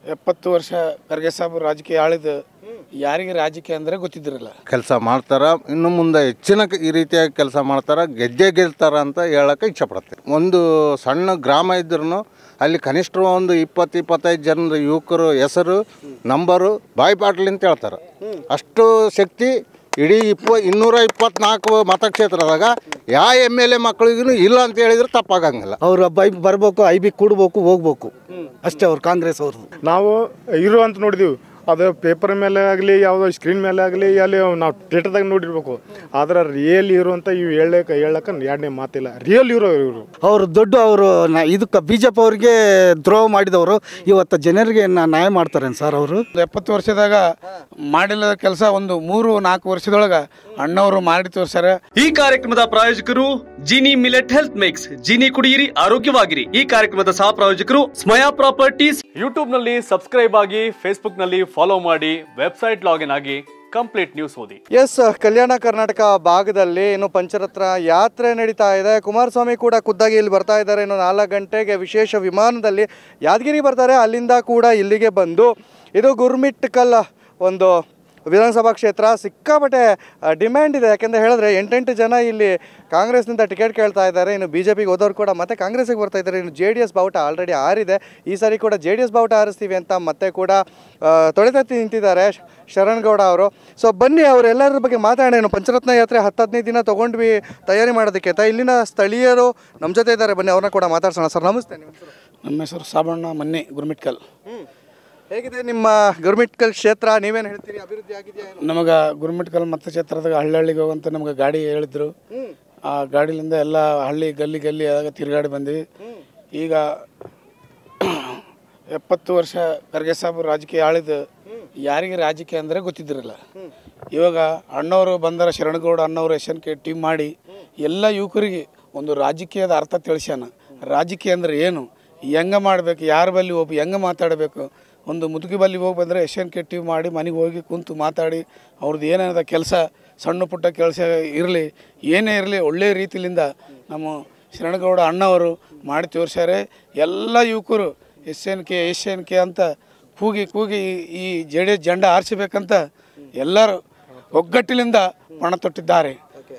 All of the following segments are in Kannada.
ಎಪ್ಪತ್ತು ವರ್ಷ ಖರ್ಗೆ ಸಾಬ್ ರಾಜಕೀಯ ಆಳಿದ ಯಾರಿಗೆ ರಾಜಕೀಯ ಅಂದರೆ ಗೊತ್ತಿದ್ದಿರಲ್ಲ ಕೆಲಸ ಮಾಡ್ತಾರ ಇನ್ನು ಮುಂದೆ ಹೆಚ್ಚಿನ ಕ- ಈ ರೀತಿಯಾಗಿ ಕೆಲಸ ಮಾಡ್ತಾರ ಗೆದ್ದೆ ಗೆಲ್ತಾರ ಅಂತ ಹೇಳಕ್ಕೆ ಇಚ್ಛಪಡ್ತೀನಿ ಒಂದು ಸಣ್ಣ ಗ್ರಾಮ ಇದ್ರೂ ಅಲ್ಲಿ ಕನಿಷ್ಠ ಒಂದು ಇಪ್ಪತ್ತು ಇಪ್ಪತ್ತೈದು ಜನರ ಯುವಕರು ಹೆಸರು ನಂಬರು ಬಾಯಿ ಪಾಟ್ಲಿ ಅಂತ ಹೇಳ್ತಾರೆ ಅಷ್ಟು ಶಕ್ತಿ ಇಡೀ ಇಪ್ಪ ಇನ್ನೂರ ಇಪ್ಪತ್ನಾಲ್ಕು ಮತಕ್ಷೇತ್ರದಾಗ ಯಾವ ಎಮ್ ಎಲ್ ಎ ಮಕ್ಕಳಿಗೂ ಇಲ್ಲ ಅಂತ ಹೇಳಿದ್ರೆ ತಪ್ಪಾಗಂಗಿಲ್ಲ ಅವ್ರು ಬೈ ಬರ್ಬೇಕು ಐ ಬಿ ಕೂಡ್ಬೇಕು ಹೋಗ್ಬೇಕು ಅಷ್ಟೇ ಅವ್ರು ಕಾಂಗ್ರೆಸ್ ಅವ್ರದ್ದು ನಾವು ಇರು ಅಂತ ನೋಡಿದೀವಿ ಅದು ಪೇಪರ್ ಮೇಲೆ ಆಗಲಿ ಯಾವುದೋ ಸ್ಕ್ರೀನ್ ಮೇಲೆ ಆಗಲಿ ಅಲ್ಲಿ ನಾವು ಥಿಯೇಟರ್ದಾಗ ನೋಡಿರ್ಬೇಕು ಆದ್ರೆ ರಿಯಲ್ ಇರೋ ಅಂತ ಇವು ಹೇಳಕ್ಕೆ ಹೇಳಕ್ಕೆ ಎರಡನೇ ಮಾತಿಲ್ಲ ರಿಯಲ್ ಇರೋ ಇವರು ಅವರು ದೊಡ್ಡ ಅವರು ಇದಕ್ಕೆ ಬಿ ಜೆ ಪಿ ಅವ್ರಿಗೆ ದ್ರೋಹ ಮಾಡಿದವರು ಇವತ್ತು ಜನರಿಗೆ ನ- ನ್ಯಾಯ ಮಾಡ್ತಾರೆ ಸರ್ ಅವರು ಒಂದು ಎಪ್ಪತ್ತು ವರ್ಷದಾಗ ಮಾಡಿಲ್ಲದ ಕೆಲಸ ಒಂದು ಮೂರು ನಾಲ್ಕು ವರ್ಷದೊಳಗೆ ಅಣ್ಣವರು ಮಾಡಿ ತೋರ್ಸ್ಯಾರ ಈ ಕಾರ್ಯಕ್ರಮದ ಪ್ರಾಯೋಜಕರು Jini millet health mix Jini ಕುಡಿಯಿರಿ ಆರೋಗ್ಯವಾಗಿರಿ ಈ ಕಾರ್ಯಕ್ರಮದ ಸಹ ಪ್ರಾಯೋಜಕರು ಸ್ಮಯಾ ಪ್ರಾಪರ್ಟೀಸ್ ಯೂಟ್ಯೂಬ್ ನಲ್ಲಿ ಸಬ್ಸ್ಕ್ರೈಬ್ ಆಗಿ ಫೇಸ್ಬುಕ್ ನಲ್ಲಿ ಫಾಲೋ ಮಾಡಿ ವೆಬ್ಸೈಟ್ ಲಾಗಿನ್ ಆಗಿ ಕಂಪ್ಲೀಟ್ ನ್ಯೂಸ್ ಓದಿ ಎಸ್ ಕಲ್ಯಾಣ ಕರ್ನಾಟಕ ಭಾಗದಲ್ಲಿ ಇನ್ನು ಪಂಚರತ್ನ ಯಾತ್ರೆ ನಡೀತಾ ಇದೆ ಕುಮಾರಸ್ವಾಮಿ ಕೂಡ ಖುದ್ದಾಗಿ ಇಲ್ಲಿ ಬರ್ತಾ ಇದ್ದಾರೆ ಇನ್ನು ನಾಲ್ಕು ಗಂಟೆಗೆ ವಿಶೇಷ ವಿಮಾನದಲ್ಲಿ ಯಾದಗಿರಿ ಬರ್ತಾರೆ ಅಲ್ಲಿಂದ ಕೂಡ ಇಲ್ಲಿಗೆ ಬಂದು ಇದು ಗುರ್ಮಿಟ್ಕಲ್ ಒಂದು ವಿಧಾನಸಭಾ ಕ್ಷೇತ್ರ ಸಿಕ್ಕಾಪಟ್ಟೆ ಡಿಮ್ಯಾಂಡ್ ಇದೆ ಯಾಕೆಂದರೆ ಹೇಳಿದ್ರೆ ಎಂಟೆಂಟು ಜನ ಇಲ್ಲಿ ಕಾಂಗ್ರೆಸ್ನಿಂದ ಟಿಕೆಟ್ ಕೇಳ್ತಾ ಇದ್ದಾರೆ ಇನ್ನು ಬಿ ಜೆ ಪಿಗೆ ಹೋದವ್ರು ಕೂಡ ಮತ್ತೆ ಕಾಂಗ್ರೆಸ್ಗೆ ಬರ್ತಾ ಇದ್ದಾರೆ ಇನ್ನು ಜೆ ಡಿ ಎಸ್ ಬಾವುಟ ಆಲ್ರೆಡಿ ಆರಿದೆ ಈ ಸಾರಿ ಕೂಡ ಜೆ ಡಿ ಎಸ್ ಬಾವುಟ ಆರಿಸ್ತೀವಿ ಅಂತ ಮತ್ತೆ ಕೂಡ ಆ, ತೊಡೆತತ್ತಿ ನಿಂತಿದ್ದಾರೆ ಶ- ಶರಣ್ ಗೌಡ ಅವರು ಸೊ ಬನ್ನಿ ಅವರೆಲ್ಲರ ಬಗ್ಗೆ ಮಾತಾಡೋಣ ಏನು ಪಂಚರತ್ನ ಯಾತ್ರೆ ಹತ್ತು ಹದಿನೈದು ದಿನ ತೊಗೊಂಡ್ವಿ ತಯಾರಿ ಮಾಡೋದಕ್ಕೆ ತ ಇಲ್ಲಿನ ಸ್ಥಳೀಯರು ನಮ್ಮ ಜೊತೆ ಇದ್ದಾರೆ ಬನ್ನಿ ಅವ್ರನ್ನ ಕೂಡ ಮಾತಾಡ್ಸೋಣ ಸರ್ ನಮಸ್ತೆ ನಿಮ್ಮ ಹೆಸರು ನಮ್ಮ ಹೆಸರು ಸಾಬಣ್ಣ ಮನ್ನೆ ಗುರ್ಮಿಟ್ಕಲ್ ಹೇಗಿದೆ ನಿಮ್ಮ ಗುರ್ಮಿಟ್ಕಲ್ ಕ್ಷೇತ್ರ ನೀವೇನು ಹೇಳ್ತೀರಿ ಅಭಿವೃದ್ಧಿ ಆಗಿದೆಯಾ ಏನು? ನಮಗೆ ಗುರ್ಮಿಟ್ಕಲ್ ಮತಕ್ಷೇತ್ರದಾಗ ಹಳ್ಳಿಗೆ ಹೋಗಂತ ನಮ್ಗೆ ಗಾಡಿ ಹೇಳಿದ್ರು ಆ ಗಾಡಿಲಿಂದ ಎಲ್ಲ ಹಳ್ಳಿ ಗಲ್ಲಿ ಗಲ್ಲಿ ಆಗ ತಿರುಗಾಡಿ ಬಂದ್ವಿ ಈಗ ಎಪ್ಪತ್ತು ವರ್ಷ ಖರ್ಗೆ ಸಾಬ್ ರಾಜಕೀಯ ಆಳಿದ ಯಾರಿಗೆ ರಾಜಕೀಯ ಅಂದರೆ ಗೊತ್ತಿದ್ದಿರಲ್ಲ ಇವಾಗ ಅಣ್ಣವರು ಬಂದರ ಶರಣಗೌಡ ಅಣ್ಣವರು ಎಸ್ ಎನ್ ಕೆ ಟೀಮ್ ಮಾಡಿ ಎಲ್ಲ ಯುವಕರಿಗೆ ಒಂದು ರಾಜಕೀಯದ ಅರ್ಥ ತಿಳಿಸ್ಯಾನ ರಾಜಕೀಯ ಅಂದರೆ ಏನು ಹೆಂಗೆ ಮಾಡಬೇಕು ಯಾರ ಬಲ್ಲಿ ಹೋಗಿ ಹೆಂಗೆ ಮಾತಾಡಬೇಕು ಒಂದು ಮುದುಕಿ ಬಲ್ಲಿ ಹೋಗಿ ಬಂದರೆ ಎಸ್ ಎನ್ ಕೆ ಟೀಮ್ ಮಾಡಿ ಮನೆಗೆ ಹೋಗಿ ಕುಂತು ಮಾತಾಡಿ ಅವ್ರದ್ದು ಏನೇನದ ಕೆಲಸ ಸಣ್ಣ ಪುಟ್ಟ ಕೆಲಸ ಇರಲಿ ಏನೇ ಇರಲಿ ಒಳ್ಳೆಯ ರೀತಿಯಿಂದ ನಮ್ಮ ಶರಣಗೌಡ ಅಣ್ಣವರು ಮಾಡಿ ತೋರಿಸ್ಯಾರೆ ಎಲ್ಲ ಯುವಕರು S N K S N K ಅಂತ ಕೂಗಿ ಕೂಗಿ ಈ ಜೆ ಡಿ ಎಸ್ ಜೆಂಡ ಆರಿಸಬೇಕಂತ ಎಲ್ಲರೂ ಒಗ್ಗಟ್ಟಿನಿಂದ ಪಣ ತೊಟ್ಟಿದ್ದಾರೆ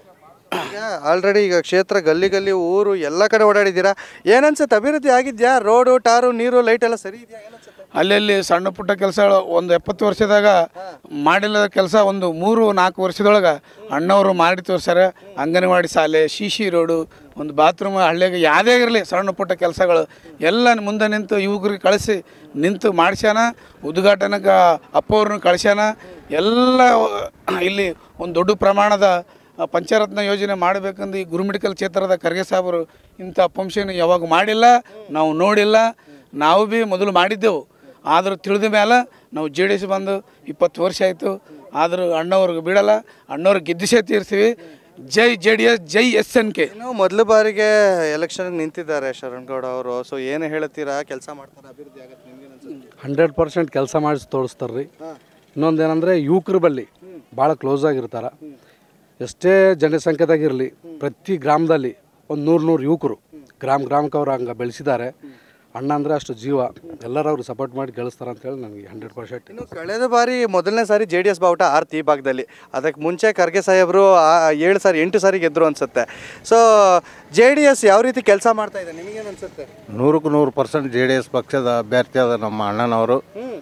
ಈಗ ಆಲ್ರೆಡಿ ಈಗ ಕ್ಷೇತ್ರ ಗಲ್ಲಿ ಗಲ್ಲಿ ಊರು ಎಲ್ಲ ಕಡೆ ಓಡಾಡಿದ್ದೀರಾ ಏನನ್ಸುತ್ತೆ ಅಭಿವೃದ್ಧಿ ಆಗಿದೆಯಾ ರೋಡು ಟಾರು ನೀರು ಲೈಟ್ ಎಲ್ಲ ಸರಿ ಇದೆಯಾ ಏನನ್ಸುತ್ತೆ ಅಲ್ಲಲ್ಲಿ ಸಣ್ಣ ಪುಟ್ಟ ಕೆಲಸಗಳು ಒಂದು ಎಪ್ಪತ್ತು ವರ್ಷದಾಗ ಮಾಡಿಲ್ಲದ ಕೆಲಸ ಒಂದು ಮೂರು ನಾಲ್ಕು ವರ್ಷದೊಳಗೆ ಅಣ್ಣವರು ಮಾಡಿ ತೋರ್ಸ್ಯಾರ ಅಂಗನವಾಡಿ ಶಾಲೆ ಸಿ ಸಿ ರೋಡು ಒಂದು ಬಾತ್ರೂಮ್ ಹಳ್ಳಿಯಾಗ ಯಾವುದೇ ಇರಲಿ ಸಣ್ಣ ಪುಟ್ಟ ಕೆಲಸಗಳು ಎಲ್ಲ ಮುಂದೆ ನಿಂತು ಯುವಕರಿಗೆ ಕಳಿಸಿ ನಿಂತು ಮಾಡಿಸ್ಯಾನ ಉದ್ಘಾಟನೆಗೆ ಅಪ್ಪವ್ರನ್ನ ಕಳಿಸ್ಯಾನ ಎಲ್ಲ ಇಲ್ಲಿ ಒಂದು ದೊಡ್ಡ ಪ್ರಮಾಣದ ಆ, ಪಂಚರತ್ನ ಯೋಜನೆ ಮಾಡಬೇಕಂದು ಈ ಗುರುಮಿಡಿಕಲ್ ಕ್ಷೇತ್ರದ ಖರ್ಗೆ ಸಾಹೇಬರು ಇಂಥ ಫಂಕ್ಷನ್ ಯಾವಾಗ ಮಾಡಿಲ್ಲ ನಾವು ನೋಡಿಲ್ಲ ನಾವು ಭೀ ಮೊದಲು ಮಾಡಿದ್ದೆವು ಆದರೂ ತಿಳಿದ ಮೇಲೆ ನಾವು ಜೆ ಡಿ ಎಸ್ ಬಂದು ಇಪ್ಪತ್ತು ವರ್ಷ ಆಯಿತು ಆದರೂ ಅಣ್ಣವ್ರಿಗೆ ಬಿಡಲ್ಲ ಅಣ್ಣವ್ರಿಗೆ ಗೆದ್ದಿಸೇ ತೀರ್ತೀವಿ ಜೈ ಜೆ ಡಿ ಎಸ್ ಜೈ ಎಸ್ ಎನ್ ಕೆ ಇನ್ನು ಮೊದಲ ಬಾರಿಗೆ ಎಲೆಕ್ಷನ್ ನಿಂತಿದ್ದಾರೆ ಶರಣ್ ಗೌಡ ಅವರು ಸೊ ಏನು ಹೇಳ್ತೀರಾ ಕೆಲಸ ಮಾಡ್ತಾರೆ ಅಭಿವೃದ್ಧಿ ಆಗತ್ತೆ ನಿಮ್ಗೆ ಅನ್ಸುತ್ತೆ ಹಂಡ್ರೆಡ್ ಪರ್ಸೆಂಟ್ ಕೆಲಸ ಮಾಡಿಸಿ ತೋರಿಸ್ತಾರೆ ರೀ ಇನ್ನೊಂದು ಏನಂದರೆ ಯುವಕರ ಬಲ್ಲಿ ಭಾಳ ಕ್ಲೋಸ್ ಆಗಿರ್ತಾರೆ ಎಷ್ಟೇ ಜನಸಂಖ್ಯೆದಾಗಿರಲಿ ಪ್ರತಿ ಗ್ರಾಮದಲ್ಲಿ ಒಂದು ನೂರು ನೂರು ಯುವಕರು ಗ್ರಾಮ ಗ್ರಾಮಕ್ಕೆ ಅವ್ರು ಹಂಗೆ ಬೆಳೆಸಿದ್ದಾರೆ ಅಣ್ಣ ಅಂದರೆ ಅಷ್ಟು ಜೀವ ಎಲ್ಲರೂ ಅವ್ರು ಸಪೋರ್ಟ್ ಮಾಡಿ ಗೆಲ್ಲಿಸ್ತಾರೆ ಅಂತೇಳಿ ನನಗೆ ಹಂಡ್ರೆಡ್ ಪರ್ಸೆಂಟ್ ಇನ್ನು ಕಳೆದ ಬಾರಿ ಮೊದಲನೇ ಸಾರಿ ಜೆ ಡಿ ಎಸ್ ಬಾವುಟ ಆರ್ತಿ ಈ ಭಾಗದಲ್ಲಿ ಅದಕ್ಕೆ ಮುಂಚೆ ಖರ್ಗೆ ಸಾಹೇಬರು ಆ- ಏಳು ಸಾರಿ ಎಂಟು ಸಾರಿ ಗೆದ್ರು ಅನ್ಸುತ್ತೆ ಸೊ ಜೆ ಡಿ ಎಸ್ ಯಾವ ರೀತಿ ಕೆಲಸ ಮಾಡ್ತಾ ಇದೆ ನಿಮಗೇನು ಅನ್ಸುತ್ತೆ ನೂರಕ್ಕೆ ನೂರು ಪರ್ಸೆಂಟ್ ಜೆ ಡಿ ಎಸ್ ಪಕ್ಷದ ಅಭ್ಯರ್ಥಿಯಾದ ನಮ್ಮ ಅಣ್ಣನವರು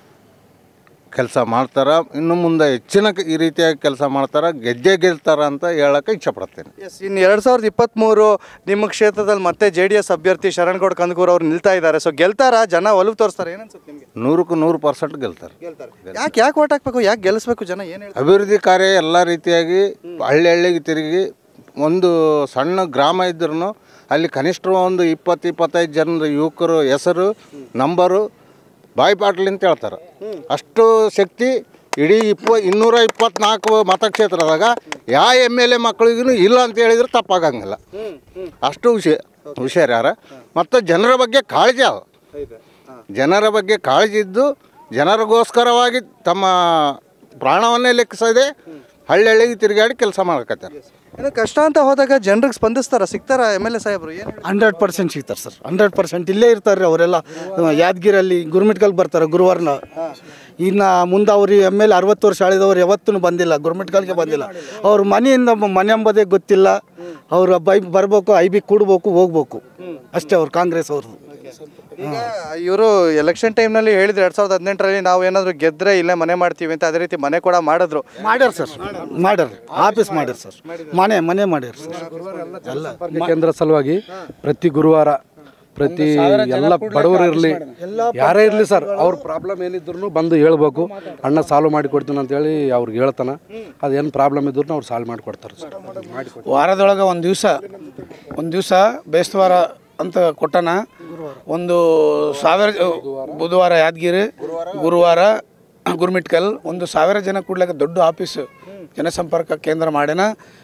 ಕೆಲಸ ಮಾಡ್ತಾರ ಇನ್ನು ಮುಂದೆ ಹೆಚ್ಚಿನ ಕ- ಈ ರೀತಿಯಾಗಿ ಕೆಲಸ ಮಾಡ್ತಾರ ಗೆದ್ದೆ ಗೆಲ್ತಾರ ಅಂತ ಹೇಳಕ್ಕೆ ಇಚ್ಛಪಡ್ತೀನಿ ಎಸ್ ಇನ್ನು ಎರಡು ಸಾವಿರದ ಇಪ್ಪತ್ತ್ಮೂರು ನಿಮ್ಮ ಕ್ಷೇತ್ರದಲ್ಲಿ ಮತ್ತೆ ಜೆ ಡಿ ಎಸ್ ಅಭ್ಯರ್ಥಿ ಶರಣ್ಗೌಡ ಕಂದಕೂರ್ ಅವ್ರು ನಿಲ್ತಾ ಇದ್ದಾರೆ ಸೊ ಗೆಲ್ತಾರ ಜನ ಒಲವು ತೋರಿಸ್ತಾರೆ ಏನನ್ಸುತ್ತೆ ನಿಮಗೆ ನೂರಕ್ಕೆ ನೂರು ಪರ್ಸೆಂಟ್ ಗೆಲ್ತಾರೆ ಗೆಲ್ತಾರೆ ಯಾಕೆ ಯಾಕೆ ಓಟ್ ಹಾಕ್ಬೇಕು ಯಾಕೆ ಗೆಲ್ಲಿಸ್ಬೇಕು ಜನ ಏನು ಹೇಳ್ತಾರೆ ಅಭಿವೃದ್ಧಿ ಕಾರ್ಯ ಎಲ್ಲ ರೀತಿಯಾಗಿ ಹಳ್ಳಿ ಹಳ್ಳಿಗೆ ತಿರುಗಿ ಒಂದು ಸಣ್ಣ ಗ್ರಾಮ ಇದ್ರೂ ಅಲ್ಲಿ ಕನಿಷ್ಠ ಒಂದು ಇಪ್ಪತ್ತು ಇಪ್ಪತ್ತೈದು ಜನರ ಯುವಕರು ಹೆಸರು ನಂಬರು ಬಾಯಿ ಪಾಟ್ಲಿ ಅಂತ ಹೇಳ್ತಾರೆ ಅಷ್ಟು ಶಕ್ತಿ ಇಡೀ ಇಪ್ಪ ಇನ್ನೂರ ಇಪ್ಪತ್ನಾಲ್ಕು ಮತಕ್ಷೇತ್ರದಾಗ ಯಾವ ಎಮ್ ಎಲ್ ಎ ಮಕ್ಕಳಿಗೂ ಇಲ್ಲ ಅಂತ ಹೇಳಿದ್ರೆ ತಪ್ಪಾಗಂಗಿಲ್ಲ ಅಷ್ಟು ಹುಷಿ ಹುಷಾರ್ಯಾರ ಮತ್ತು ಜನರ ಬಗ್ಗೆ ಕಾಳಜಿ ಅವ ಜನರ ಬಗ್ಗೆ ಕಾಳಜಿ ಇದ್ದು ಜನರಿಗೋಸ್ಕರವಾಗಿ ತಮ್ಮ ಪ್ರಾಣವನ್ನೇ ಲೆಕ್ಕಿಸದೆ ಹಳ್ಳಿ ಹಳ್ಳಿಗೆ ತಿರುಗಾಡಿ ಕೆಲಸ ಮಾಡಕತ್ತಾರೆ ಇನ್ನು ಕಷ್ಟ ಅಂತ ಹೋದಾಗ ಜನರಿಗೆ ಸ್ಪಂದಿಸ್ತಾರ ಸಿಗ್ತಾರ ಎಮ್ ಎಲ್ ಎ ಸಾಹೇಬ್ರು ಏನು ಹಂಡ್ರೆಡ್ ಪರ್ಸೆಂಟ್ ಸಿಗ್ತಾರೆ ಸರ್ ಹಂಡ್ರೆಡ್ ಪರ್ಸೆಂಟ್ ಇಲ್ಲೇ ಇರ್ತಾರೆ ಅವರೆಲ್ಲ ಯಾದಗಿರಲ್ಲಿ ಗುರುಮಿಟ್ಕಲ್ ಬರ್ತಾರೆ ಗುರುವಾರನ ಇನ್ನು ಮುಂದೆ ಅವ್ರು ಎಮ್ ಎಲ್ ಅರವತ್ತು ವರ್ಷ ಆಳಿದವ್ರು ಯಾವತ್ತೂ ಬಂದಿಲ್ಲ ಗುರುಮಿಟ್ಕಲ್ಗೆ ಬಂದಿಲ್ಲ ಅವ್ರ ಮನೆಯಿಂದ ಮನೆ ಎಂಬುದೇ ಗೊತ್ತಿಲ್ಲ ಅವ್ರು ಬೈ ಬರ್ಬೇಕು ಐ ಬಿ ಕೂಡ್ಬೇಕು ಹೋಗ್ಬೇಕು ಅಷ್ಟೇ ಅವ್ರು ಕಾಂಗ್ರೆಸ್ ಅವ್ರದ್ದು ಈಗ ಇವರು ಎಲೆಕ್ಷನ್ ಟೈಮ್ನಲ್ಲಿ ಹೇಳಿದ್ರು ಎರಡ್ ಸಾವಿರದ ಹದಿನೆಂಟರಲ್ಲಿ ನಾವು ಏನಾದ್ರು ಗೆದ್ರೆ ಇಲ್ಲೇ ಮನೆ ಮಾಡ್ತೀವಿ ಅಂತ ಅದೇ ರೀತಿ ಮನೆ ಕೂಡ ಮಾಡಿದ್ರು ಮಾಡ್ಯಾರ ಸರ್ ಮಾಡ್ಯಾರ ಆಫೀಸ್ ಮಾಡ್ಯಾರ ಸರ್ ಮನೆ ಮನೆ ಮಾಡ್ಯಾರ ಸರ್ ಎಲ್ಲ ಕೇಂದ್ರ ಸಲುವಾಗಿ ಪ್ರತಿ ಗುರುವಾರ ಪ್ರತಿ ಎಲ್ಲ ಬಡವರು ಇರಲಿ ಯಾರೇ ಇರಲಿ ಸರ್ ಅವ್ರ ಪ್ರಾಬ್ಲಮ್ ಏನಿದ್ರು ಬಂದು ಹೇಳ್ಬೇಕು ಅಣ್ಣ ಸಾಲ್ವ್ ಮಾಡಿ ಕೊಡ್ತೀನಿ ಅಂತೇಳಿ ಅವ್ರಿಗೆ ಹೇಳ್ತಾನೆ ಅದೇನು ಪ್ರಾಬ್ಲಮ್ ಇದ್ರು ಅವ್ರು ಸಾಲ್ವ್ ಮಾಡಿ ಕೊಡ್ತಾರೆ ಸರ್ ಮಾಡಿ ವಾರದೊಳಗೆ ಒಂದು ದಿವಸ ಒಂದು ದಿವಸ ಬೇಸ್ತವಾರ ಅಂತ ಕೊಟ್ಟನ ಒಂದು ಸಾವಿರ ಬುಧವಾರ ಯಾದಗಿರಿ ಗುರುವಾರ ಗುರುಮಿಟ್ಕಲ್ ಒಂದು ಸಾವಿರ ಜನ ಕೂಡ್ಲಿಕ್ಕೆ ದೊಡ್ಡ ಆಫೀಸ್ ಜನಸಂಪರ್ಕ ಕೇಂದ್ರ ಮಾಡ್ಯಾನ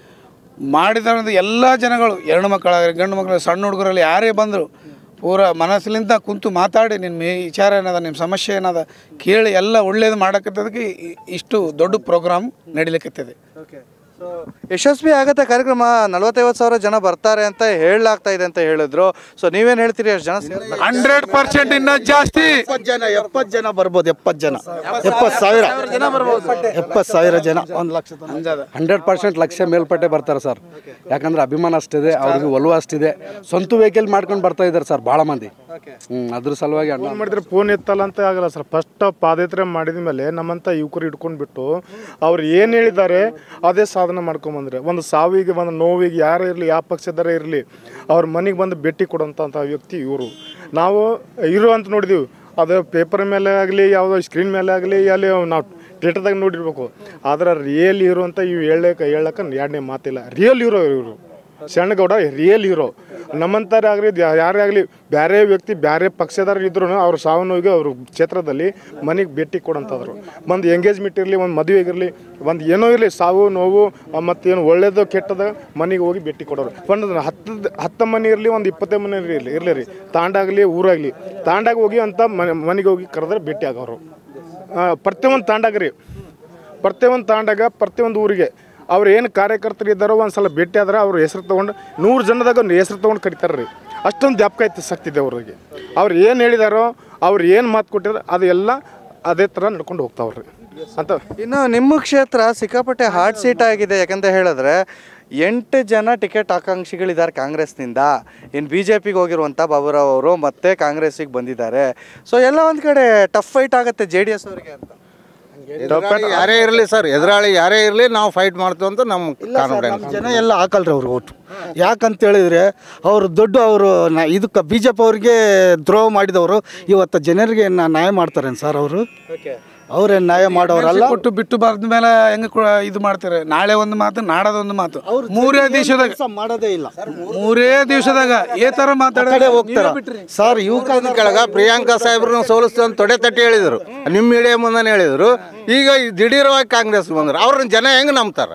ಮಾಡಿದ ಎಲ್ಲ ಜನಗಳು ಹೆಣ್ಣು ಮಕ್ಕಳಾಗಲಿ ಗಂಡು ಮಕ್ಕಳು ಸಣ್ಣ ಹುಡುಗರಲ್ಲಿ ಯಾರೇ ಬಂದರು ಪೂರ ಮನಸ್ಸಿಲಿಂದ ಕುಂತು ಮಾತಾಡಿ ನಿನ್ನ ಮೇ ವಿಚಾರ ಏನದ ನಿಮ್ಮ ಸಮಸ್ಯೆ ಏನದ ಕೇಳಿ ಎಲ್ಲ ಒಳ್ಳೇದು ಮಾಡಕತ್ತದಕ್ಕೆ ಇ- ಇಷ್ಟು ದೊಡ್ಡ ಪ್ರೋಗ್ರಾಮ್ ನಡೀಲಿಕ್ಕತ್ತದೆ ಯಶಸ್ವಿ ಆಗತ್ತೆ ಕಾರ್ಯಕ್ರಮ ನಲ್ವತ್ತೈವತ್ತು ಸಾವಿರ ಜನ ಬರ್ತಾರೆ ಅಂತ ಹೇಳಲಾಗ್ತಾ ಇದೆ ಅಂತ ಹೇಳಿದ್ರು ಸೊ ನೀವೇನ್ ಹೇಳ್ತೀರಿ ಅಷ್ಟು ಜನ ಸೇರ್ತಾರೆ? ಹಂಡ್ರೆಡ್ ಪರ್ಸೆಂಟ್ ಇನ್ನ ಜಾಸ್ತಿ ಎಪ್ಪತ್ತು ಜನ ಎಪ್ಪತ್ತು ಜನ ಬರ್ಬೋದು ಎಪ್ಪತ್ತು ಜನ ಎಪ್ಪತ್ತು ಸಾವಿರ ಎಪ್ಪತ್ತು ಸಾವಿರ ಜನ ಒಂದು ಲಕ್ಷ ತನಕ. ಹಂಡ್ರೆಡ್ ಪರ್ಸೆಂಟ್ ಲಕ್ಷ ಮೇಲ್ಪಟ್ಟೆ ಬರ್ತಾರೆ ಸರ್ ಯಾಕಂದ್ರೆ ಅಭಿಮಾನ ಅಷ್ಟಿದೆ ಅವ್ರಿಗೆ ಒಲವು ಅಷ್ಟಿದೆ ಸ್ವಂತ ವೆಹಿಕಲ್ ಮಾಡ್ಕೊಂಡು ಬರ್ತಾ ಇದ್ದಾರೆ ಸರ್ ಭಾಳ ಮಂದಿ ಹ್ಞೂ ಅದ್ರ ಸಲುವಾಗಿ ಅಣ್ಣ ಫೋನ್ ಮಾಡಿದ್ರೆ ಫೋನ್ ಎತ್ತಲ್ಲ ಅಂತ ಆಗಲ್ಲ ಸರ್ ಫಸ್ಟ್ ಪಾದಯಾತ್ರೆ ಮಾಡಿದ ಮೇಲೆ ನಮ್ಮಂಥ ಯುವಕರು ಇಟ್ಕೊಂಡ್ಬಿಟ್ಟು ಅವ್ರು ಏನು ಹೇಳಿದ್ದಾರೆ ಅದೇ ಸಾಧನೆ ಮಾಡ್ಕೊಂಬಂದ್ರೆ ಒಂದು ಸಾವಿಗೆ ಒಂದು ನೋವಿಗೆ ಯಾರೇ ಇರಲಿ ಯಾವ ಪಕ್ಷದರೇ ಇರಲಿ ಅವ್ರ ಮನೆಗೆ ಬಂದು ಭೇಟಿ ಕೊಡೋಂಥ ವ್ಯಕ್ತಿ ಇವರು ನಾವು ಇರೋ ಅಂತ ನೋಡಿದೀವಿ ಅದು ಪೇಪರ್ ಮೇಲೆ ಆಗಲಿ ಯಾವುದೋ ಸ್ಕ್ರೀನ್ ಮೇಲೆ ಆಗಲಿ ಅಲ್ಲಿ ನಾವು ಥಿಯೇಟರ್ದಾಗ ನೋಡಿರ್ಬೇಕು ಆದ್ರೆ ರಿಯಲ್ ಹೀರೋ ಅಂತ ಇವು ಹೇಳಕ್ಕೆ ಹೇಳಕ್ಕೆ ಎರಡನೇ ಮಾತಿಲ್ಲ ರಿಯಲ್ ಹೀರೋ ಇವರು ಶರಣಗೌಡ ರಿಯಲ್ ಹೀರೋ ನಮ್ಮಂತಾರೆ ಆಗಲಿ ಯಾರೇ ಆಗಲಿ ಬೇರೆ ವ್ಯಕ್ತಿ ಬೇರೆ ಪಕ್ಷದಾರ ಇದ್ರು ಅವ್ರ ಸಾವು ನೋವಿಗೆ ಅವ್ರ ಕ್ಷೇತ್ರದಲ್ಲಿ ಮನೆಗೆ ಭೇಟಿ ಕೊಡಂತದ್ರು ಒಂದು ಎಂಗೇಜ್ಮೆಂಟ್ ಇರಲಿ ಒಂದು ಮದುವೆ ಇರಲಿ ಒಂದು ಏನೋ ಇರಲಿ ಸಾವು ನೋವು ಮತ್ತೇನು ಒಳ್ಳೇದು ಕೆಟ್ಟದ ಮನೆಗೆ ಹೋಗಿ ಭೇಟಿ ಕೊಡೋರು ಒಂದು ಹತ್ತು ಹತ್ತು ಮನೆ ಇರಲಿ ಒಂದು ಇಪ್ಪತ್ತೈದು ಮನೆ ಇರಲಿ ಇರಲಿ ರೀ ತಾಂಡಾಗಲಿ ಊರಾಗಲಿ ತಾಂಡಾಗ ಹೋಗಿ ಅಂತ ಮನೆ ಮನೆಗೆ ಹೋಗಿ ಕರೆದ್ರೆ ಭೇಟಿ ಆಗೋರು ಆ, ಪ್ರತಿಯೊಂದು ತಾಂಡಾಗ ರೀ ಪ್ರತಿಯೊಂದು ತಾಂಡಾಗ ಪ್ರತಿಯೊಂದು ಊರಿಗೆ ಅವ್ರು ಏನು ಕಾರ್ಯಕರ್ತರು ಇದ್ದಾರೋ ಒಂದು ಸಲ ಭೇಟಿ ಆದ್ರೆ ಅವ್ರ ಹೆಸರು ತೊಗೊಂಡು ನೂರು ಜನದಾಗ ಒಂದು ಹೆಸರು ತೊಗೊಂಡು ಕರಿತಾರೆ ರೀ ಅಷ್ಟೊಂದು ಜ್ಞಾಪಕ ಐತೆ ಶಕ್ತಿ ಇದೆ ಅವ್ರಿಗೆ ಅವ್ರು ಏನು ಹೇಳಿದಾರೋ ಅವ್ರು ಏನು ಮಾತು ಕೊಟ್ಟಿದ್ರು ಅದು ಎಲ್ಲ ಅದೇ ಥರ ನಡ್ಕೊಂಡು ಹೋಗ್ತಾವ್ರಿ ಅಂತ ಇನ್ನು ನಿಮ್ಮ ಕ್ಷೇತ್ರ ಸಿಕ್ಕಾಪಟ್ಟೆ ಹಾರ್ಡ್ ಸೀಟ್ ಆಗಿದೆ ಯಾಕಂತ ಹೇಳಿದ್ರೆ ಎಂಟು ಜನ ಟಿಕೆಟ್ ಆಕಾಂಕ್ಷಿಗಳಿದ್ದಾರೆ ಕಾಂಗ್ರೆಸ್ನಿಂದ ಇನ್ನು ಬಿ ಜೆ ಪಿಗೆ ಹೋಗಿರುವಂಥ ಬಾಬುರಾವ್ ಅವರು ಮತ್ತೆ ಕಾಂಗ್ರೆಸ್ಸಿಗೆ ಬಂದಿದ್ದಾರೆ ಸೊ ಎಲ್ಲ ಒಂದು ಕಡೆ ಟಫ್ ಫೈಟ್ ಆಗುತ್ತೆ ಜೆ ಡಿ ಎಸ್ ಅವರಿಗೆ ಅಂತ ಎದುರಾಳಿ ಯಾರೇ ಇರಲಿ ಸರ್ ಎದುರಾಳಿ ಯಾರೇ ಇರಲಿ ನಾವು ಫೈಟ್ ಮಾಡ್ತೀವಿ ಅಂತ ನಮ್ಮ ಕಾನ್ಫಿಡೆನ್ಸ್ ನಮ್ಮ ಜನ ಎಲ್ಲ ಹಾಕಲ್ರಿ ಅವ್ರಿಗೆ ಓಟು ಯಾಕಂತ ಹೇಳಿದ್ರೆ ಅವರು ದೊಡ್ಡ ಅವರು ಇದಕ್ಕೆ ಬಿ ಜೆ ಪಿ ಅವ್ರಿಗೆ ದ್ರೋಹ ಮಾಡಿದವರು ಇವತ್ತು ಜನರಿಗೆ ನ- ನ್ಯಾಯ ಮಾಡ್ತಾರೇನು ಸರ್ ಅವರು ಅವ್ರೇನು ನ್ಯಾಯ ಮಾಡೋರಲ್ಲ ಕೊಟ್ಟು ಬಿಟ್ಟು ಬರೆದ ಮೇಲೆ ಹೆಂಗೆ ಇದು ಮಾಡ್ತಾರೆ ನಾಳೆ ಒಂದು ಮಾತು ನಾಡದ ಒಂದು ಮಾತು ಮೂರೇ ದಿವಸದಾಗ ಕೆಲ್ಸ ಮಾಡೋದೇ ಇಲ್ಲ ಮೂರೇ ದಿವಸದಾಗ ಏ ತರ ಕಡೆ ಮಾತಾಡೋದೇ ಹೋಗ್ತಾರ ಸರ್ ಇವ್ಕ ಕೆಳಗ ಪ್ರಿಯಾಂಕಾ ಸಾಹೇಬ್ರನ್ನ ಸೋಲಿಸ್ತೀವಿ ಅಂತ ತೊಡೆ ತಟ್ಟಿ ಹೇಳಿದರು ನಿಮ್ಮ ಮೀಡಿಯಾ ಮುಂದೆ ಹೇಳಿದರು ಈಗ ಈ ದಿಢೀರವಾಗಿ ಕಾಂಗ್ರೆಸ್ ಬಂದ್ರು ಅವ್ರನ್ನ ಜನ ಹೆಂಗೆ ನಂಬ್ತಾರ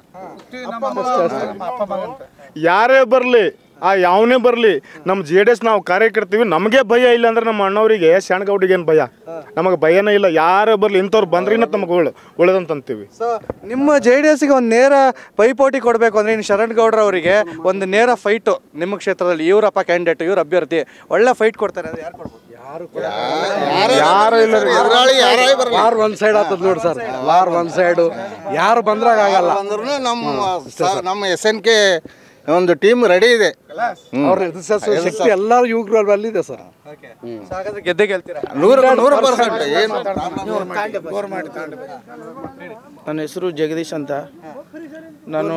ಯಾರೇ ಬರಲಿ ಆ ಯಾವನೇ ಬರಲಿ ನಮ್ಮ ಜೆ ಡಿ ಎಸ್ ನಾವು ಕಾರ್ಯಕರ್ತೀವಿ ನಮಗೆ ಭಯ ಇಲ್ಲ ಅಂದ್ರೆ ನಮ್ಮ ಅಣ್ಣವರಿಗೆ ಶರಣಗೌಡಿಗೆ ಏನು ಭಯ ನಮಗೆ ಭಯನೇ ಇಲ್ಲ ಯಾರೇ ಬರಲಿ ಇಂಥವ್ರು ಬಂದ್ರಿನ ನಮಗೆ ಒಳ್ಳೆ ಒಳ್ಳೇದಂತೀವಿ ಸೊ ನಿಮ್ಮ ಜೆ ಡಿ ಎಸ್ಗೆ ಒಂದು ನೇರ ಪೈಪೋಟಿ ಕೊಡಬೇಕು ಅಂದರೆ ಇನ್ನು ಶರಣ್ ಗೌಡ್ರ ಅವರಿಗೆ ಒಂದು ನೇರ ಫೈಟು ನಿಮ್ಮ ಕ್ಷೇತ್ರದಲ್ಲಿ ಇವರಪ್ಪ ಕ್ಯಾಂಡಿಡೇಟ್ ಇವ್ರ ಅಭ್ಯರ್ಥಿ ಒಳ್ಳೆ ಫೈಟ್ ಕೊಡ್ತಾರೆ ಅಂದ್ರೆ ಯಾರು ಕೊಡ್ಬೋದು ಯಾರು ಇಲ್ಲ ರೀ ಎದುರಾಳಿ ಯಾರೇ ಬರಲಿ ವಾರ್ ಒನ್ ಸೈಡ್ ಆಗ್ತದ ನೋಡಿ ಸರ್ ವಾರ್ ಒನ್ ಸೈಡು ಯಾರು ಬಂದ್ರಾಗ ಆಗಲ್ಲ ಅಂದ್ರೂ ನಮ್ಮ ಸ- ನಮ್ಮ ಎಸ್ ಎನ್ ಕೆ ಒಂದು ಟೀಮ್ ರೆಡಿ ಇದೆ ಅವ್ರ ಎದುರಿಸೋ ಶಕ್ತಿ ಎಲ್ಲರೂ ಯುವಕರು ಅಲ್ಲಿದೆ ಸರ್ ಸೊ ಹಾಗಾದ್ರೆ ಗೆದ್ದೆ ಗೆಲ್ತೀರಾ ನೂರು ನೂರು ಪರ್ಸೆಂಟ್ ಏನು ನನ್ನ ಹೆಸರು ಜಗದೀಶ್ ಅಂತ ನಾನು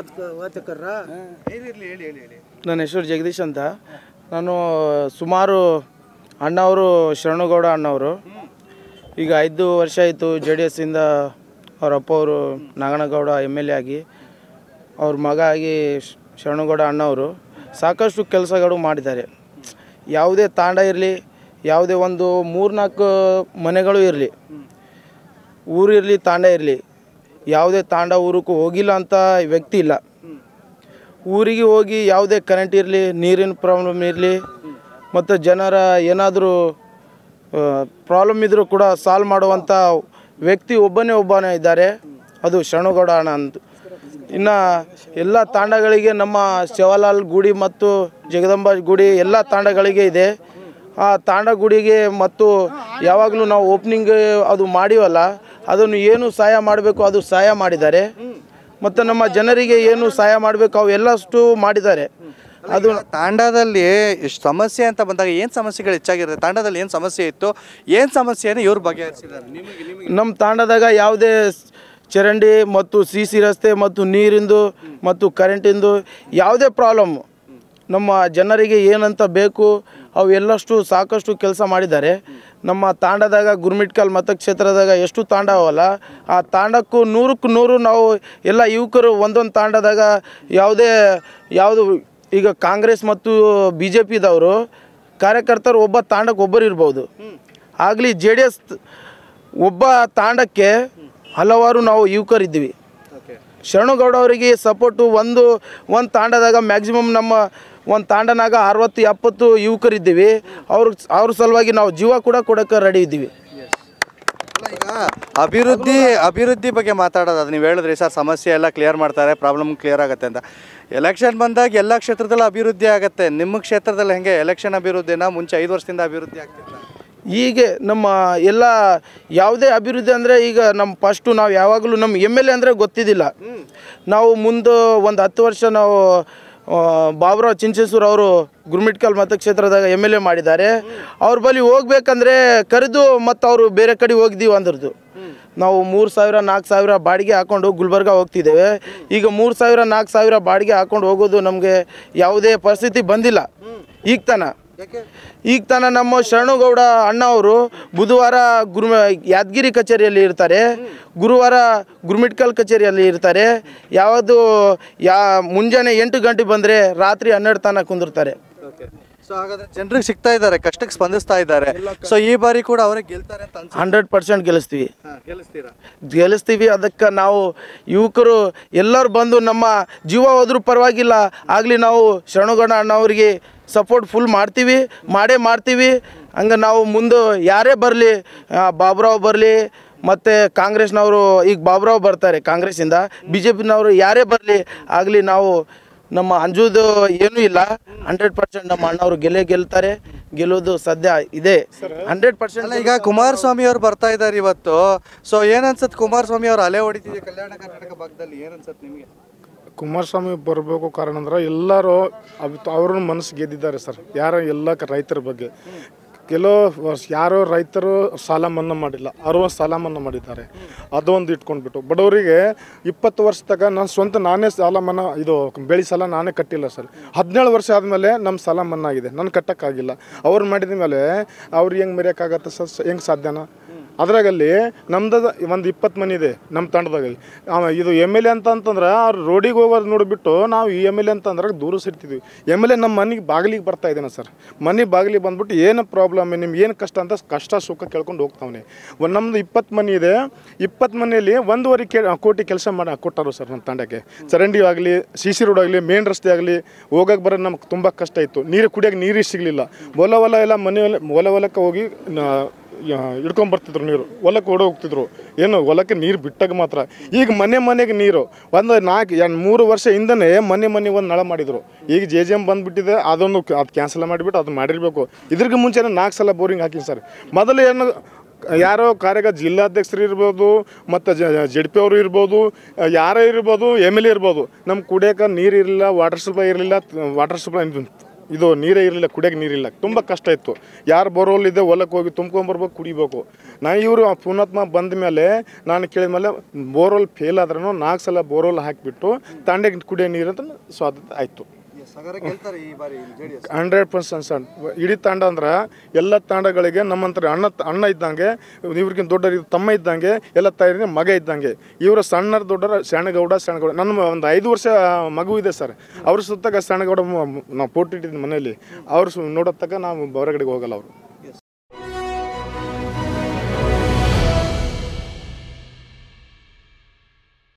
ನನ್ನ ಹೆಸರು ಜಗದೀಶ್ ಅಂತ ನಾನು ಸುಮಾರು ಅಣ್ಣವರು ಶರಣಗೌಡ ಅಣ್ಣವರು ಈಗ ಐದು ವರ್ಷ ಆಯಿತು ಜೆ ಡಿ ಎಸ್ಸಿಂದ ಅವ್ರ ಅಪ್ಪ ಅವರು ನಾಗನಗೌಡ ಎಮ್ ಎಲ್ ಎ ಆಗಿ ಅವ್ರ ಮಗ ಆಗಿ ಶ- ಶರಣಗೌಡ ಅಣ್ಣವರು ಸಾಕಷ್ಟು ಕೆಲಸಗಳು ಮಾಡಿದ್ದಾರೆ ಯಾವುದೇ ತಾಂಡ ಇರಲಿ ಯಾವುದೇ ಒಂದು ಮೂರ್ನಾಲ್ಕು ಮನೆಗಳು ಇರಲಿ ಊರಿರಲಿ ತಾಂಡ ಇರಲಿ ಯಾವುದೇ ತಾಂಡ ಊರಕ್ಕೂ ಹೋಗಿಲ್ಲ ಅಂತ ವ್ಯಕ್ತಿ ಇಲ್ಲ ಊರಿಗೆ ಹೋಗಿ ಯಾವುದೇ ಕರೆಂಟ್ ಇರಲಿ ನೀರಿನ ಪ್ರಾಬ್ಲಮ್ ಇರಲಿ ಮತ್ತು ಜನರ ಏನಾದರೂ ಪ್ರಾಬ್ಲಮ್ ಇದ್ದರೂ ಕೂಡ ಸಾಲ್ವ್ ಮಾಡುವಂಥ ವ್ಯಕ್ತಿ ಒಬ್ಬನೇ ಒಬ್ಬನೇ ಇದ್ದಾರೆ ಅದು ಶರಣಗೌಡ ಅಣ್ಣ ಅಂತ ಇನ್ನು ಎಲ್ಲ ತಾಂಡಗಳಿಗೆ ನಮ್ಮ ಶಿವಲಾಲ್ ಗುಡಿ ಮತ್ತು ಜಗದಂಬ ಗುಡಿ ಎಲ್ಲ ತಾಂಡಗಳಿಗೆ ಇದೆ ಆ ತಾಂಡ ಗುಡಿಗೆ ಮತ್ತು ಯಾವಾಗಲೂ ನಾವು ಓಪನಿಂಗ್ ಅದು ಮಾಡಿವಲ್ಲ ಅದನ್ನು ಏನು ಸಹಾಯ ಮಾಡಬೇಕು ಅದು ಸಹಾಯ ಮಾಡಿದ್ದಾರೆ ಮತ್ತು ನಮ್ಮ ಜನರಿಗೆ ಏನು ಸಹಾಯ ಮಾಡಬೇಕು ಅವು ಎಲ್ಲಷ್ಟು ಮಾಡಿದ್ದಾರೆ ಅದು ತಾಂಡದಲ್ಲಿ ಎಷ್ಟು ಸಮಸ್ಯೆ ಅಂತ ಬಂದಾಗ ಏನು ಸಮಸ್ಯೆಗಳು ಹೆಚ್ಚಾಗಿರುತ್ತೆ ತಾಂಡದಲ್ಲಿ ಏನು ಸಮಸ್ಯೆ ಇತ್ತು ಏನು ಸಮಸ್ಯೆಯನ್ನು ಇವ್ರು ಬಗೆಹರಿಸಿದ್ದಾರೆ ನಿಮಗೆ ನಿಮಗೆ ನಮ್ಮ ತಾಂಡದಾಗ ಯಾವುದೇ ಸ್- ಚರಂಡಿ ಮತ್ತು ಸಿ ಸಿ ರಸ್ತೆ ಮತ್ತು ನೀರಿಂದು ಮತ್ತು ಕರೆಂಟಿಂದು ಯಾವುದೇ ಪ್ರಾಬ್ಲಮ್ ನಮ್ಮ ಜನರಿಗೆ ಏನಂತ ಬೇಕು ಅವು ಎಲ್ಲಷ್ಟು ಸಾಕಷ್ಟು ಕೆಲಸ ಮಾಡಿದ್ದಾರೆ ನಮ್ಮ ತಾಂಡದಾಗ ಗುರ್ಮಿಟ್ಕಲ್ ಮತಕ್ಷೇತ್ರದಾಗ ಎಷ್ಟು ತಾಂಡ ಅವಲ್ಲ ಆ ತಾಂಡಕ್ಕೂ ನೂರಕ್ಕೂ ನೂರು ನಾವು ಎಲ್ಲ ಯುವಕರು ಒಂದೊಂದು ತಾಂಡದಾಗ ಯಾವುದೇ ಯಾವುದು ಈಗ ಕಾಂಗ್ರೆಸ್ ಮತ್ತು ಬಿ ಜೆ ಪಿದವರು ಕಾರ್ಯಕರ್ತರು ಒಬ್ಬ ತಾಂಡಕ್ಕೆ ಒಬ್ಬರು ಇರ್ಬೋದು ಆಗಲಿ ಜೆ ಡಿ ಎಸ್ ಒಬ್ಬ ತಾಂಡಕ್ಕೆ ಹಲವಾರು ನಾವು ಯುವಕರಿದ್ದೀವಿ ಶರಣುಗೌಡ ಅವರಿಗೆ ಸಪೋರ್ಟು ಒಂದು ಒಂದು ತಾಂಡದಾಗ ಮ್ಯಾಕ್ಸಿಮಮ್ ನಮ್ಮ ಒಂದು ತಾಂಡನಾಗ ಅರವತ್ತು ಎಪ್ಪತ್ತು ಯುವಕರಿದ್ದೀವಿ ಅವ್ರ ಅವ್ರ ಸಲುವಾಗಿ ನಾವು ಜೀವ ಕೂಡ ಕೊಡೋಕೆ ರೆಡಿ ಇದ್ದೀವಿ ಈಗ ಅಭಿವೃದ್ಧಿ ಅಭಿವೃದ್ಧಿ ಬಗ್ಗೆ ಮಾತಾಡೋದು ನೀವು ಹೇಳಿದ್ರಿ ಸರ್ ಸಮಸ್ಯೆ ಎಲ್ಲ ಕ್ಲಿಯರ್ ಮಾಡ್ತಾರೆ ಪ್ರಾಬ್ಲಮ್ ಕ್ಲಿಯರ್ ಆಗುತ್ತೆ ಅಂತ ಎಲೆಕ್ಷನ್ ಬಂದಾಗ ಎಲ್ಲ ಕ್ಷೇತ್ರದಲ್ಲೂ ಅಭಿವೃದ್ಧಿ ಆಗುತ್ತೆ ನಿಮ್ಮ ಕ್ಷೇತ್ರದಲ್ಲಿ ಹೆಂಗೆ ಎಲೆಕ್ಷನ್ ಅಭಿವೃದ್ಧಿನ ಮುಂಚೆ ಐದು ವರ್ಷದಿಂದ ಅಭಿವೃದ್ಧಿ ಆಗ್ತಿಲ್ಲ ಹೀಗೆ ನಮ್ಮ ಎಲ್ಲ ಯಾವುದೇ ಅಭಿವೃದ್ಧಿ ಅಂದರೆ ಈಗ ನಮ್ಮ ಫಸ್ಟು ನಾವು ಯಾವಾಗಲೂ ನಮ್ಮ ಎಮ್ ಎಲ್ ಎ ಅಂದರೆ ಗೊತ್ತಿದ್ದಿಲ್ಲ ನಾವು ಮುಂದೆ ಒಂದು ಹತ್ತು ವರ್ಷ ನಾವು ಆ, ಬಾಬುರಾವ್ ಚಿಂಚೇಶ್ವರ್ ಅವರು ಗುರ್ಮಿಟ್ಕಲ್ ಮತಕ್ಷೇತ್ರದಾಗ ಎಮ್ ಎಲ್ ಎ ಮಾಡಿದ್ದಾರೆ ಅವ್ರ ಬಳಿ ಹೋಗ್ಬೇಕಂದ್ರೆ ಕರೆದು ಮತ್ತು ಅವರು ಬೇರೆ ಕಡೆ ಹೋಗಿದ್ದೀವಿ ಅಂದ್ರದ್ದು ನಾವು ಮೂರು ಸಾವಿರ ನಾಲ್ಕು ಸಾವಿರ ಬಾಡಿಗೆ ಹಾಕೊಂಡು ಗುಲ್ಬರ್ಗ ಹೋಗ್ತಿದ್ದೇವೆ ಈಗ ಮೂರು ಸಾವಿರ ನಾಲ್ಕು ಸಾವಿರ ಬಾಡಿಗೆ ಹಾಕೊಂಡು ಹೋಗೋದು ನಮಗೆ ಯಾವುದೇ ಪರಿಸ್ಥಿತಿ ಬಂದಿಲ್ಲ ಈಗ ತನ ಈಗ ತನ ನಮ್ಮ ಶರಣುಗೌಡ ಅಣ್ಣ ಅವರು ಬುಧವಾರ ಗುರು ಯಾದಗಿರಿ ಕಚೇರಿಯಲ್ಲಿ ಇರ್ತಾರೆ ಗುರುವಾರ ಗುರುಮಿಟ್ಕಲ್ ಕಚೇರಿಯಲ್ಲಿ ಇರ್ತಾರೆ ಯಾವುದು ಯಾ ಮುಂಜಾನೆ ಎಂಟು ಗಂಟೆ ಬಂದರೆ ರಾತ್ರಿ ಹನ್ನೆರಡು ತನಕ ಕುಂದಿರ್ತಾರೆ ಸೊ ಹಾಗಾದ್ರೆ ಜನರಿಗೆ ಸಿಗ್ತಾ ಇದ್ದಾರೆ ಕಷ್ಟಕ್ಕೆ ಸ್ಪಂದಿಸ್ತಾ ಇದ್ದಾರೆ ಸೊ ಈ ಬಾರಿ ಕೂಡ ಅವರೇ ಗೆಲ್ತಾರೆ ಅಂತ ಅನ್ಸುತ್ತೆ ಹಂಡ್ರೆಡ್ ಪರ್ಸೆಂಟ್ ಗೆಲ್ಲಿಸ್ತೀವಿ ಗೆಲ್ಲಿಸ್ತೀರಾ ಗೆಲ್ಲಿಸ್ತೀವಿ ಅದಕ್ಕೆ ನಾವು ಯುವಕರು ಎಲ್ಲರೂ ಬಂದು ನಮ್ಮ ಜೀವ ಹೋದ್ರೂ ಪರವಾಗಿಲ್ಲ ಆಗಲಿ ನಾವು ಶರಣುಗೌಡ ಅಣ್ಣವ್ರಿಗೆ ಸಪೋರ್ಟ್ ಫುಲ್ ಮಾಡ್ತೀವಿ ಮಾಡೇ ಮಾಡ್ತೀವಿ ಹಂಗೆ ನಾವು ಮುಂದೆ ಯಾರೇ ಬರಲಿ ಬಾಬುರಾವ್ ಬರಲಿ ಮತ್ತು ಕಾಂಗ್ರೆಸ್ನವರು ಈಗ ಬಾಬುರಾವ್ ಬರ್ತಾರೆ ಕಾಂಗ್ರೆಸ್ಸಿಂದ ಬಿ ಜೆ ಪಿನವರು ಯಾರೇ ಬರಲಿ ಆಗಲಿ ನಾವು ನಮ್ಮ ಅಂಜುದು ಏನೂ ಇಲ್ಲ ಹಂಡ್ರೆಡ್ ಪರ್ಸೆಂಟ್ ನಮ್ಮ ಅಣ್ಣವರು ಗೆಲ್ಲೇ ಗೆಲ್ತಾರೆ ಗೆಲ್ಲೋದು ಸದ್ಯ ಇದೆ ಹಂಡ್ರೆಡ್ ಪರ್ಸೆಂಟ್ ಅಲ್ಲ ಈಗ ಕುಮಾರಸ್ವಾಮಿ ಅವ್ರು ಬರ್ತಾ ಇದ್ದಾರೆ ಇವತ್ತು ಸೊ ಏನನ್ಸತ್ ಕುಮಾರಸ್ವಾಮಿ ಅವ್ರು ಅಲೆ ಹೊಡಿತಿದೆ ಕಲ್ಯಾಣ ಕರ್ನಾಟಕ ಭಾಗದಲ್ಲಿ ಏನನ್ಸತ್ ನಿಮಗೆ ಕುಮಾರಸ್ವಾಮಿ ಬರಬೇಕು ಕಾರಣ ಅಂದ್ರೆ ಎಲ್ಲರೂ ಅವ್ರ ಮನಸ್ಸು ಗೆದ್ದಿದ್ದಾರೆ ಸರ್ ಯಾರ ಎಲ್ಲ ಕ- ರೈತರ ಬಗ್ಗೆ ಕೆಲವು ವರ್ಷ ಯಾರೋ ರೈತರು ಸಾಲ ಮನ್ನಾ ಮಾಡಿಲ್ಲ ಅವರು ಸಾಲ ಮನ್ನಾ ಮಾಡಿದ್ದಾರೆ ಅದೊಂದು ಇಟ್ಕೊಂಡ್ಬಿಟ್ಟು ಬಡವರಿಗೆ ಇಪ್ಪತ್ತು ವರ್ಷ ತಗ ನಾನು ಸ್ವಂತ ನಾನೇ ಸಾಲ ಮನ್ನಾ ಇದು ಬೆಳೆ ಸಾಲ ನಾನೇ ಕಟ್ಟಿಲ್ಲ ಸರ್ ಹದಿನೇಳು ವರ್ಷ ಆದಮೇಲೆ ನಮ್ಮ ಸಾಲ ಮನ್ನಾ ಆಗಿದೆ ನಾನು ಕಟ್ಟೋಕ್ಕಾಗಿಲ್ಲ ಅವ್ರು ಮಾಡಿದ ಮೇಲೆ ಅವ್ರು ಹೆಂಗೆ ಮೆರೆಯೋಕ್ಕಾಗತ್ತೆ ಸರ್ ಹೆಂಗೆ ಸಾಧ್ಯನಾ ಅದ್ರಾಗಲ್ಲಿ ನಮ್ದು ಒಂದು ಇಪ್ಪತ್ತು ಮನೆ ಇದೆ ನಮ್ಮ ತಂಡದಾಗ ಅವ ಇದು ಎಮ್ ಎಲ್ ಎ ಅಂತ ಅಂತಂದ್ರೆ ಅವ್ರು ರೋಡಿಗೆ ಹೋಗೋದು ನೋಡಿಬಿಟ್ಟು ನಾವು ಈ ಎಮ್ ಎಲ್ ಎ ಅಂತ ಅಂದ್ರೆ ದೂರ ಸಿರ್ತಿದ್ವಿ ಎಮ್ ಎಲ್ ಎ ನಮ್ಮ ಮನೆಗೆ ಬಾಗಿಲಿಗೆ ಬರ್ತಾ ಇದ್ದಾನೆ ಸರ್ ಮನೆ ಬಾಗಿಲಿಗೆ ಬಂದ್ಬಿಟ್ಟು ಏನು ಪ್ರಾಬ್ಲಮ್ ನಿಮ್ಗೆ ಏನು ಕಷ್ಟ ಅಂತ ಕಷ್ಟ ಸುಖ ಕೇಳ್ಕೊಂಡು ಹೋಗ್ತಾವನೆ ಒಂದು ನಮ್ದು ಇಪ್ಪತ್ತು ಮನೆ ಇದೆ ಇಪ್ಪತ್ತು ಮನೆಯಲ್ಲಿ ಒಂದೂವರೆ ಕೆ ಕೋಟಿ ಕೆಲಸ ಮಾಡಿ ಕೊಟ್ಟರು ಸರ್ ನಮ್ಮ ತಂಡಕ್ಕೆ ಚರಂಡಿ ಆಗಲಿ ಸಿ ಸಿ ರೋಡ್ ಆಗಲಿ ಮೇನ್ ರಸ್ತೆ ಆಗಲಿ ಹೋಗಕ್ಕೆ ಬರೋದು ನಮ್ಗೆ ತುಂಬ ಕಷ್ಟ ಇತ್ತು ನೀರು ಕುಡಿಯೋಕೆ ನೀರು ಸಿಗಲಿಲ್ಲ ಹೊಲ ಹೊಲ ಎಲ್ಲ ಮನೆ ಹೊಲ ಹೊಲಕ್ಕೆ ಹೋಗಿ ನಾ- ಹಿಡ್ಕೊಂಡ್ ಬರ್ತಿದ್ರು ನೀರು ಹೊಲಕ್ಕೆ ಓಡಿ ಹೋಗ್ತಿದ್ರು ಏನು ಹೊಲಕ್ಕೆ ನೀರು ಬಿಟ್ಟಾಗ ಮಾತ್ರ ಈಗ ಮನೆ ಮನೆಗೆ ನೀರು ಒಂದು ನಾಲ್ಕು ಎರಡು ಮೂರು ವರ್ಷ ಹಿಂದನೇ ಮನೆ ಮನೆ ಒಂದು ನಳ ಮಾಡಿದ್ರು ಈಗ ಜೆ ಜೆ ಎಮ್ ಬಂದ್ಬಿಟ್ಟಿದೆ ಅದೊಂದು ಅದು ಕ್ಯಾನ್ಸಲ್ ಮಾಡಿಬಿಟ್ಟು ಅದು ಮಾಡಿರಬೇಕು ಇದ್ರಿಗೆ ಮುಂಚೆನೇ ನಾಲ್ಕು ಸಲ ಬೋರಿಂಗ್ ಹಾಕಿ ಸರ್ ಮೊದಲು ಏನು ಯಾರೋ ಕಾರ್ಯಗ ಜಿಲ್ಲಾಧ್ಯಕ್ಷರು ಇರ್ಬೋದು ಮತ್ತು ಜಡ್ ಪಿ ಅವರು ಇರ್ಬೋದು ಯಾರೇ ಇರ್ಬೋದು ಎಮ್ ಎಲ್ ಎ ಇರ್ಬೋದು ನಮ್ಮ ಕುಡಿಯೋಕೆ ನೀರು ಇರಲಿಲ್ಲ ವಾಟರ್ ಸಪ್ಲೈ ಇರಲಿಲ್ಲ ವಾಟರ್ ಸಪ್ಲೈ ಇದು ನೀರೇ ಇರಲಿಲ್ಲ ಕುಡಿಯೋಕೆ ನೀರಿಲ್ಲ ತುಂಬ ಕಷ್ಟ ಇತ್ತು ಯಾರು ಬೋರ್ವೆಲ್ ಇದೆ ಹೊಲಕ್ಕೆ ಹೋಗಿ ತುಂಬ್ಕೊಂಬರ್ಬೇಕು ಕುಡಿಬೇಕು ನಾ ಇವರು ಪುಣಾತ್ಮ ಬಂದ ಮೇಲೆ ನಾನು ಕೇಳಿದ ಮೇಲೆ ಬೋರ್ವೆಲ್ ಫೇಲ್ ಆದ್ರೂ ನಾಲ್ಕು ಸಲ ಬೋರ್ವೆಲ್ ಹಾಕಿಬಿಟ್ಟು ತಾಂಡೆಗೆ ಕುಡಿಯೋ ನೀರು ಅಂತ ಸಾಧ್ಯತೆ ಆಯಿತು ಗೆಲ್ತಾರೆ ಈ ಬಾರಿ J D S hundred percent sir ಇಡೀ ತಾಂಡ ಅಂದ್ರೆ ಎಲ್ಲ ತಾಂಡಗಳಿಗೆ ನಮ್ಮಂತರ ಅಣ್ಣ ಅಣ್ಣ ಇದ್ದಂಗೆ ಇವ್ರಿಗಿಂತ ದೊಡ್ಡ ತಮ್ಮ ಇದ್ದಂಗೆ ಎಲ್ಲ ತಾಯಿನ ಮಗ ಇದ್ದಂಗೆ ಇವರ ಸಣ್ಣರ ದೊಡ್ಡರ ಶರಣಗೌಡ ಶರಣಗೌಡ ನನ್ನ ಒಂದು ಐದು ವರ್ಷ ಮಗು ಇದೆ ಸರ್ ಅವ್ರ ಸುತ್ತಾಗ ಶರಣಗೌಡ ಮ- ನಾವು ಫೋಟೋ ಇಟ್ಟಿದ್ದು ಮನೆಯಲ್ಲಿ ಅವ್ರು ಸು ನೋಡೋ ತಕ್ಕ ನಾವು ಹೊರಗಡೆಗೆ ಹೋಗಲ್ಲ ಅವರು